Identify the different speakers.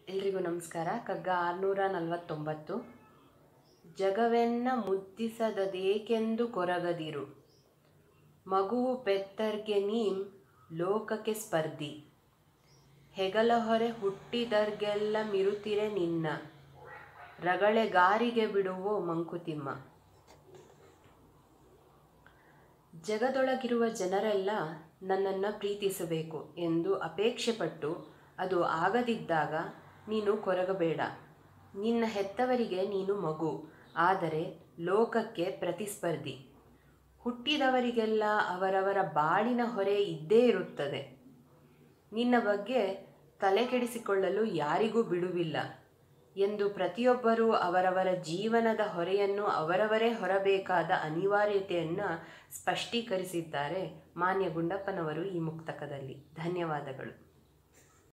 Speaker 1: ಎಲ್ರಿಗೂ ನಮಸ್ಕಾರ ಕಗ್ಗ ಆರುನೂರ ನಲವತ್ತೊಂಬತ್ತು ಜಗವೆನ್ನ ಮುದ್ದಿಸದದೇಕೆಂದು ಕೊರಗದಿರು ಮಗುವು ಪೆತ್ತರ್ಗೆ ನೀಂ ಲೋಕಕ್ಕೆ ಸ್ಪರ್ಧಿ ಹೆಗಲ ಹೊರೆ ಹುಟ್ಟಿದರ್ಗೆಲ್ಲ ಮಿರುತಿರೆ ನಿನ್ನ ರಗಳೆಗಾರಿಗೆ ಬಿಡುವೋ ಮಂಕುತಿಮ್ಮ ಜಗದೊಳಗಿರುವ ಜನರೆಲ್ಲ ನನ್ನನ್ನು ಪ್ರೀತಿಸಬೇಕು ಎಂದು ಅಪೇಕ್ಷೆಪಟ್ಟು ಅದು ಆಗದಿದ್ದಾಗ ನೀನು ಕೊರಗಬೇಡ ನಿನ್ನ ಹೆತ್ತವರಿಗೆ ನೀನು ಮಗು ಆದರೆ ಲೋಕಕ್ಕೆ ಪ್ರತಿಸ್ಪರ್ಧಿ ಹುಟ್ಟಿದವರಿಗೆಲ್ಲ ಅವರವರ ಬಾಳಿನ ಹೊರೆ ಇದ್ದೇ ಇರುತ್ತದೆ ನಿನ್ನ ಬಗ್ಗೆ ತಲೆಕೆಡಿಸಿಕೊಳ್ಳಲು ಯಾರಿಗೂ ಬಿಡುವಿಲ್ಲ ಎಂದು ಪ್ರತಿಯೊಬ್ಬರೂ ಅವರವರ ಜೀವನದ ಹೊರೆಯನ್ನು ಅವರವರೇ ಹೊರಬೇಕಾದ ಅನಿವಾರ್ಯತೆಯನ್ನು ಸ್ಪಷ್ಟೀಕರಿಸಿದ್ದಾರೆ ಮಾನ್ಯ ಗುಂಡಪ್ಪನವರು ಈ ಮುಕ್ತಕದಲ್ಲಿ ಧನ್ಯವಾದಗಳು